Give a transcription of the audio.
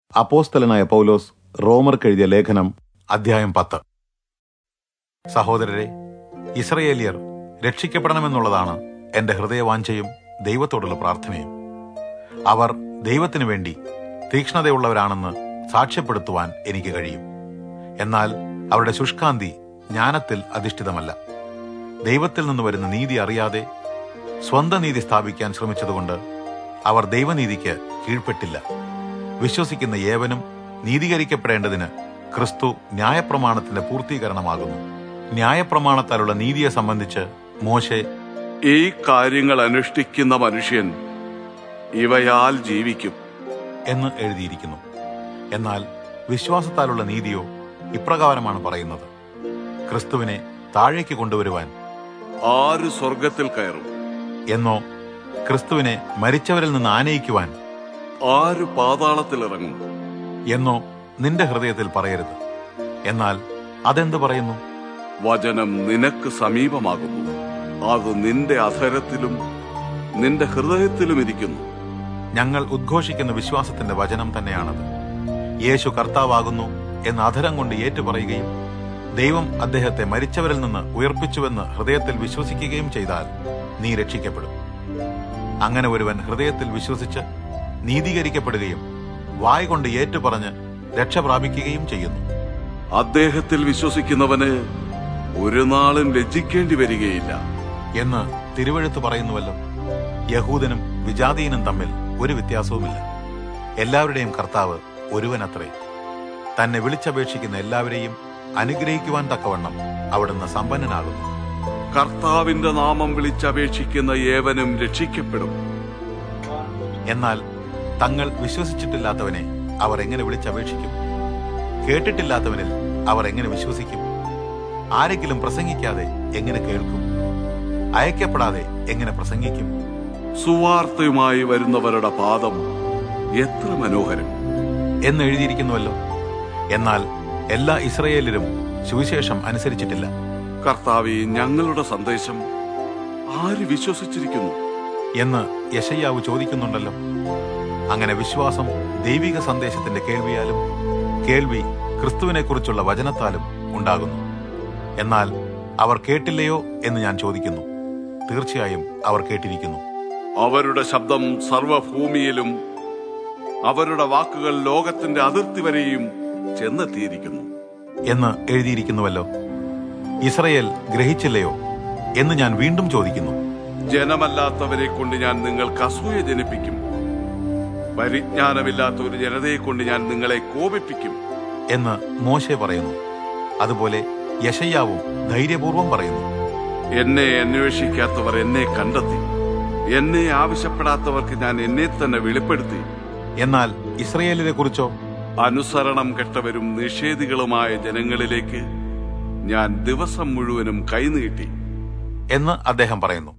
അപ്പോസ്തലനായ പൗലോസ് റോമർക്ക് എഴുതിയ ലേഖനം അധ്യായം പത്ത് സഹോദരരെ ഇസ്രയേലിയർ രക്ഷിക്കപ്പെടണമെന്നുള്ളതാണ് എന്റെ ഹൃദയവാഞ്ചയും ദൈവത്തോടുള്ള പ്രാർത്ഥനയും അവർ ദൈവത്തിനു വേണ്ടി തീക്ഷ്ണതയുള്ളവരാണെന്ന് സാക്ഷ്യപ്പെടുത്തുവാൻ എനിക്ക് കഴിയും എന്നാൽ അവരുടെ ശുഷ്കാന്തി ജ്ഞാനത്തിൽ അധിഷ്ഠിതമല്ല ദൈവത്തിൽ നിന്ന് വരുന്ന നീതി അറിയാതെ സ്വന്തം നീതി സ്ഥാപിക്കാൻ ശ്രമിച്ചതുകൊണ്ട് അവർ ദൈവനീതിക്ക് കീഴ്പ്പെട്ടില്ല വിശ്വസിക്കുന്ന ഏവനും നീതീകരിക്കപ്പെടേണ്ടതിന് ക്രിസ്തു ന്യായപ്രമാണത്തിന്റെ പൂർത്തീകരണമാകുന്നു ന്യായപ്രമാണത്താലുള്ള നീതിയെ സംബന്ധിച്ച് മോശെ ഈ കാര്യങ്ങൾ അനുഷ്ഠിക്കുന്ന മനുഷ്യൻ ഇവയാൽ ജീവിക്കും എന്ന് എഴുതിയിരിക്കുന്നു എന്നാൽ വിശ്വാസത്താലുള്ള നീതിയോ ഇപ്രകാരമാണ് പറയുന്നത് ക്രിസ്തുവിനെ താഴേക്ക് കൊണ്ടുവരുവാൻ ആര് സ്വർഗത്തിൽ കയറും എന്നോ ക്രിസ്തുവിനെ മരിച്ചവരിൽ നിന്ന് ആനയിക്കുവാൻ ആര് പാതാളത്തിൽ ഇറങ്ങും എന്നോ നിന്റെ ഹൃദയത്തിൽ പറയരുത് എന്നാൽ അതെന്ത് പറയുന്നു വചനം നിനക്ക് സമീപമാകുന്നു അത് നിന്റെ അധരത്തിലും നിന്റെ ഹൃദയത്തിലും ഇരിക്കുന്നു ഞങ്ങൾ ഉദ്ഘോഷിക്കുന്ന വിശ്വാസത്തിന്റെ വചനം തന്നെയാണത് യേശു കർത്താവാകുന്നു എന്ന് അധരം കൊണ്ട് ഏറ്റുപറയുകയും ദൈവം അദ്ദേഹത്തെ മരിച്ചവരിൽ നിന്ന് ഉയർപ്പിച്ചുവെന്ന് ഹൃദയത്തിൽ വിശ്വസിക്കുകയും ചെയ്താൽ നീ രക്ഷിക്കപ്പെടും അങ്ങനെ ഒരുവൻ ഹൃദയത്തിൽ വിശ്വസിച്ച് നീതീകരിക്കപ്പെടുകയും വായ് കൊണ്ട് ഏറ്റുപറഞ്ഞ് രക്ഷ പ്രാപിക്കുകയും ചെയ്യുന്നു അദ്ദേഹത്തിൽ വിശ്വസിക്കുന്നവന് ഒരു നാളും ലജ്ജിക്കേണ്ടി വരികയില്ല എന്ന് തിരുവഴുത്ത് പറയുന്നുവല്ലോ യഹൂദനും വിജാതീയനും തമ്മിൽ ഒരു വ്യത്യാസവുമില്ല എല്ലാവരുടെയും കർത്താവ് ഒരുവനത്രേ തന്നെ വിളിച്ചപേക്ഷിക്കുന്ന എല്ലാവരെയും അനുഗ്രഹിക്കുവാൻ തക്കവണ്ണം അവിടുന്ന് സമ്പന്നനാകുന്നു കർത്താവിന്റെ നാമം വിളിച്ചപേക്ഷിക്കുന്ന ഏവനും രക്ഷിക്കപ്പെടും എന്നാൽ തങ്ങൾ വിശ്വസിച്ചിട്ടില്ലാത്തവനെ അവർ എങ്ങനെ വിളിച്ചപേക്ഷിക്കും കേട്ടിട്ടില്ലാത്തവനിൽ അവർ എങ്ങനെ വിശ്വസിക്കും ആരെങ്കിലും പ്രസംഗിക്കാതെ എങ്ങനെ കേൾക്കും അയക്കപ്പെടാതെ എങ്ങനെ പ്രസംഗിക്കും സുവാർത്തയുമായി വരുന്നവരുടെ പാദം എത്ര മനോഹരം എന്ന് എഴുതിയിരിക്കുന്നുവല്ലോ എന്നാൽ എല്ലാ ഇസ്രയേലിലും സുവിശേഷം അനുസരിച്ചിട്ടില്ല കർത്താവെ ഞങ്ങളുടെ സന്ദേശം ആര് വിശ്വസിച്ചിരിക്കുന്നു എന്ന് യശയ്യാവ് ചോദിക്കുന്നുണ്ടല്ലോ അങ്ങനെ വിശ്വാസം ദൈവിക സന്ദേശത്തിന്റെ കേൾവിയാലും കേൾവി ക്രിസ്തുവിനെക്കുറിച്ചുള്ള വചനത്താലും ഉണ്ടാകുന്നു എന്നാൽ അവർ കേട്ടില്ലയോ എന്ന് ഞാൻ ചോദിക്കുന്നു തീർച്ചയായും അവർ കേട്ടിരിക്കുന്നു അവരുടെ ശബ്ദം സർവഭൂമിയിലും അവരുടെ വാക്കുകൾ ലോകത്തിന്റെ അതിർത്തി വരെയും ചെന്നെത്തിയിരിക്കുന്നു എന്ന് എഴുതിയിരിക്കുന്നുവല്ലോ ഇസ്രയേൽ ഗ്രഹിച്ചില്ലയോ എന്ന് ഞാൻ വീണ്ടും ചോദിക്കുന്നു ജനമല്ലാത്തവരെ കൊണ്ട് ഞാൻ നിങ്ങൾക്ക് അസൂയ ജനിപ്പിക്കും പരിജ്ഞാനമില്ലാത്ത ഒരു ജനതയെ കൊണ്ട് ഞാൻ നിങ്ങളെ കോപിപ്പിക്കും എന്ന് മോശെ പറയുന്നു അതുപോലെ യശയ്യാവും ധൈര്യപൂർവം പറയുന്നു എന്നെ അന്വേഷിക്കാത്തവർ എന്നെ കണ്ടെത്തി എന്നെ ആവശ്യപ്പെടാത്തവർക്ക് ഞാൻ എന്നെ തന്നെ വെളിപ്പെടുത്തി എന്നാൽ ഇസ്രയേലിനെ കുറിച്ചോ അനുസരണം കെട്ടവരും നിഷേധികളുമായ ജനങ്ങളിലേക്ക് ഞാൻ ദിവസം മുഴുവനും കൈനീട്ടി എന്ന് അദ്ദേഹം പറയുന്നു